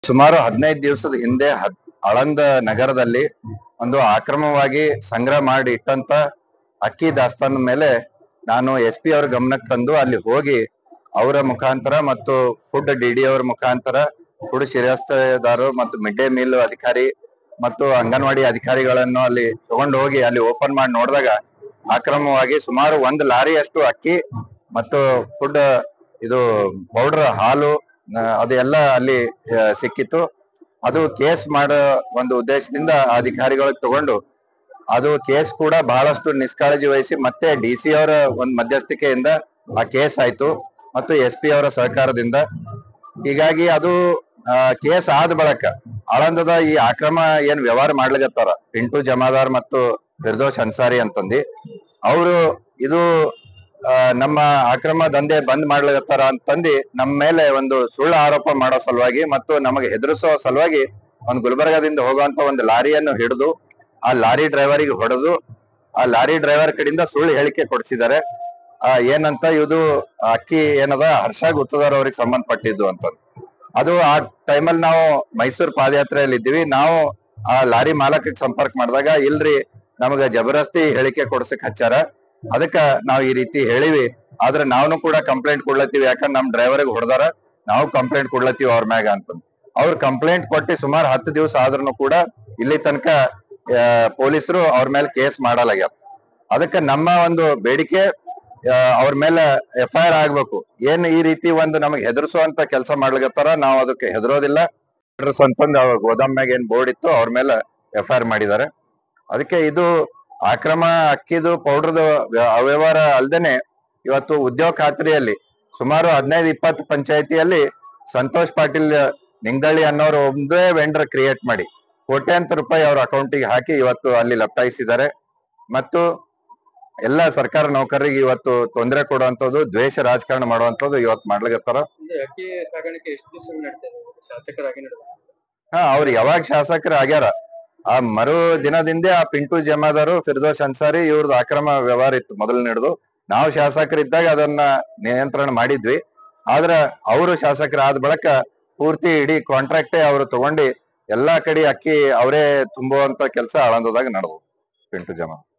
ಸುಮಾರು ಹದಿನೈದು ದಿವಸದ ಹಿಂದೆ ಹದ್ ಆಳಂದ ನಗರದಲ್ಲಿ ಒಂದು ಅಕ್ರಮವಾಗಿ ಸಂಗ್ರಹ ಮಾಡಿ ಇಟ್ಟಂತ ಅಕ್ಕಿ ದಾಸ್ತಾನು ಮೇಲೆ ನಾನು ಎಸ್ ಪಿ ಅವ್ರ ಗಮನಕ್ಕೆ ತಂದು ಅಲ್ಲಿ ಹೋಗಿ ಅವರ ಮುಖಾಂತರ ಮತ್ತು ಫುಡ್ ಡಿ ಡಿ ಅವರ ಮುಖಾಂತರ ಫುಡ್ ಶಿರಸ್ತೇದಾರರು ಮತ್ತು ಮಿಡ್ ಡೇ ಮೀಲ್ ಅಧಿಕಾರಿ ಮತ್ತು ಅಂಗನವಾಡಿ ಅಧಿಕಾರಿಗಳನ್ನು ಅಲ್ಲಿ ತಗೊಂಡು ಹೋಗಿ ಅಲ್ಲಿ ಓಪನ್ ಮಾಡಿ ನೋಡಿದಾಗ ಅಕ್ರಮವಾಗಿ ಸುಮಾರು ಒಂದು ಲಾರಿಯಷ್ಟು ಅಕ್ಕಿ ಮತ್ತು ಫುಡ್ ಇದು ಪೌಡರ್ ಹಾಲು ಆ, ಅದೆಲ್ಲ ಅಲ್ಲಿ ಆ, ಸಿಕ್ಕಿತ್ತು ಅದು ಕೇಸ್ ಮಾಡೋ ಒಂದು ಉದ್ದೇಶದಿಂದ ಆ ಅಧಿಕಾರಿಗಳಿಗೆ ತಗೊಂಡು ಅದು ಕೇಸ್ ಕೂಡ ಬಹಳಷ್ಟು ನಿಷ್ಕಾಳಜಿ ವಹಿಸಿ ಮತ್ತೆ ಡಿ ಸಿ ಅವರ ಒಂದು ಮಧ್ಯಸ್ಥಿಕೆಯಿಂದ ಆ ಕೇಸ್ ಆಯ್ತು ಮತ್ತು ಎಸ್ ಪಿ ಅವರ ಸಹಕಾರದಿಂದ ಹೀಗಾಗಿ ಅದು ಕೇಸ್ ಆದ ಬಳಿಕ ಆಳಂದದ ಈ ಅಕ್ರಮ ಏನ್ ವ್ಯವಹಾರ ಮಾಡ್ಲಿಕತ್ತಾರ ಪಿಂಟು ಜಮಾದಾರ್ ಮತ್ತು ಫಿರ್ದೋಸ್ ಅನ್ಸಾರಿ ಅಂತಂದಿ ಅವರು ಇದು ಆ, ನಮ್ಮ ಅಕ್ರಮ ದಂಧೆ ಬಂದ್ ಮಾಡ್ಲಿಕತ್ತಾರ ಅಂತಂದಿ ನಮ್ಮ ಮೇಲೆ ಒಂದು ಸುಳ್ಳು ಆರೋಪ ಮಾಡೋ ಸಲುವಾಗಿ ಮತ್ತು ನಮಗೆ ಹೆದರಿಸೋ ಸಲುವಾಗಿ ಒಂದು ಗುಲ್ಬರ್ಗಾದಿಂದ ಹೋಗುವಂತ ಒಂದು ಲಾರಿಯನ್ನು ಹಿಡಿದು ಆ ಲಾರಿ ಡ್ರೈವರಿಗೆ ಹೊಡೆದು ಆ ಲಾರಿ ಡ್ರೈವರ್ ಕಡೆಯಿಂದ ಸುಳ್ಳು ಹೇಳಿಕೆ ಕೊಡಿಸಿದ್ದಾರೆ ಆ ಏನಂತ ಇದು ಅಕ್ಕಿ ಏನದ ಹರ್ಷ ಗುತ್ತದಾರ್ ಅವ್ರಿಗೆ ಸಂಬಂಧಪಟ್ಟಿದ್ದು ಅಂತ ಅದು ಆ ಟೈಮಲ್ಲಿ ನಾವು ಮೈಸೂರು ಪಾದಯಾತ್ರೆಯಲ್ಲಿ ಇದ್ದೀವಿ ನಾವು ಆ ಲಾರಿ ಮಾಲಕಕ್ಕೆ ಸಂಪರ್ಕ ಮಾಡಿದಾಗ ಇಲ್ರಿ ನಮಗ ಜಬರದಸ್ತಿ ಹೇಳಿಕೆ ಕೊಡ್ಸಕ್ ಹಚ್ಚಾರ ಅದಕ್ಕ ನಾವ್ ಈ ರೀತಿ ಹೇಳಿವಿ ಆದ್ರೆ ನಾವು ಕೂಡ ಕಂಪ್ಲೇಂಟ್ ಕೊಡ್ಲತ್ತೀವಿ ಯಾಕಂದ್ರೆ ನಮ್ ಡ್ರೈವರ್ಗೆ ಹೊಡೆದಾರ ನಾವು ಕಂಪ್ಲೇಂಟ್ ಕೊಡ್ಲತ್ತೀವಿ ಅವ್ರ ಮ್ಯಾಗ ಅಂತ ಅವ್ರ ಕಂಪ್ಲೇಂಟ್ ಕೊಟ್ಟು ಸುಮಾರು ಹತ್ತು ದಿವಸ ಆದ್ರೂ ಕೂಡ ಇಲ್ಲಿ ತನಕ ಪೊಲೀಸರು ಅವ್ರ ಮೇಲೆ ಕೇಸ್ ಮಾಡಲಾಗ್ಯಾರ ಅದಕ್ಕೆ ನಮ್ಮ ಒಂದು ಬೇಡಿಕೆ ಆ, ಅವ್ರ ಮೇಲೆ ಎಫ್ ಐ ಆರ್ ಆಗ್ಬೇಕು ಏನ್ ಈ ರೀತಿ ಒಂದು ನಮಗೆ ಹೆದರ್ಸುವಂತ ಕೆಲಸ ಮಾಡ್ಲಿಕತ್ತಾರ ನಾವು ಅದಕ್ಕೆ ಹೆದರೋದಿಲ್ಲ ಹೆದರ್ಸು ಅಂತಂದು ಅವಾಗ ಗೋದಾಮ್ ಮ್ಯಾಗ ಏನ್ ಬೋರ್ಡ್ ಇತ್ತು ಅವ್ರ ಮೇಲೆ ಎಫ್ ಐ ಆರ್ ಮಾಡಿದ್ದಾರೆ ಅದಕ್ಕೆ ಇದು ಅಕ್ರಮ ಅಕ್ಕಿದು ಪೌಡರ್ದು ಅವ್ಯವಹಾರ ಅಲ್ದೇನೆ ಇವತ್ತು ಉದ್ಯೋಗ ಖಾತ್ರಿಯಲ್ಲಿ ಸುಮಾರು ಹದಿನೈದು ಇಪ್ಪತ್ತು ಪಂಚಾಯತಿಯಲ್ಲಿ ಸಂತೋಷ್ ಪಾಟೀಲ್ ನಿಂಗದಳ್ಳಿ ಅನ್ನೋರು ಒಂದೇ ವೆಂಡರ್ ಕ್ರಿಯೇಟ್ ಮಾಡಿ ಕೋಟ್ಯಾಂತರ ರೂಪಾಯಿ ಅವ್ರ ಅಕೌಂಟಿಗೆ ಹಾಕಿ ಇವತ್ತು ಅಲ್ಲಿ ಲಪ್ಟಾಯಿಸಿದ್ದಾರೆ ಮತ್ತು ಎಲ್ಲ ಸರ್ಕಾರ ನೌಕರರಿಗೆ ಇವತ್ತು ತೊಂದರೆ ಕೊಡುವಂತದ್ದು ದ್ವೇಷ ರಾಜಕಾರಣ ಮಾಡುವಂತದ್ದು ಇವತ್ತು ಮಾಡ್ಲಿಕತ್ತಾರ ಇದು ಅಕ್ಕಿ ಸಾಗಾಣಿಕೆ ಎಷ್ಟು ದಿವಸ ನಡೀತಾ ಇದೆ ಶಾಸಕರಾಗಿ ನಡೆದ ಹಾ ಅವ್ರು ಯಾವಾಗ ಶಾಸಕರು ಆಗ್ಯಾರ ಆ ಮರು ದಿನದಿಂದ ಆ ಪಿಂಟು ಜಮಾದಾರು ಫಿರ್ದೋಸ್ ಅನ್ಸಾರಿ ಇವ್ರದ್ದು ಅಕ್ರಮ ವ್ಯವಹಾರ ಇತ್ತು ಮೊದಲು ನಡೆದು ನಾವು ಶಾಸಕರಿದ್ದಾಗ ಅದನ್ನ ನಿಯಂತ್ರಣ ಮಾಡಿದ್ವಿ ಆದ್ರ ಅವರು ಶಾಸಕರಾದ ಬಳಿಕ ಪೂರ್ತಿ ಇಡೀ ಕಾಂಟ್ರಾಕ್ಟೇ ಅವರು ತಗೊಂಡು ಎಲ್ಲಾ ಕಡೆ ಅಕ್ಕಿ ಅವರೇ ತುಂಬುವಂತ ಕೆಲಸ ಆಳಂದದಾಗ ನಡೆದು ಪಿಂಟು ಜಮಾ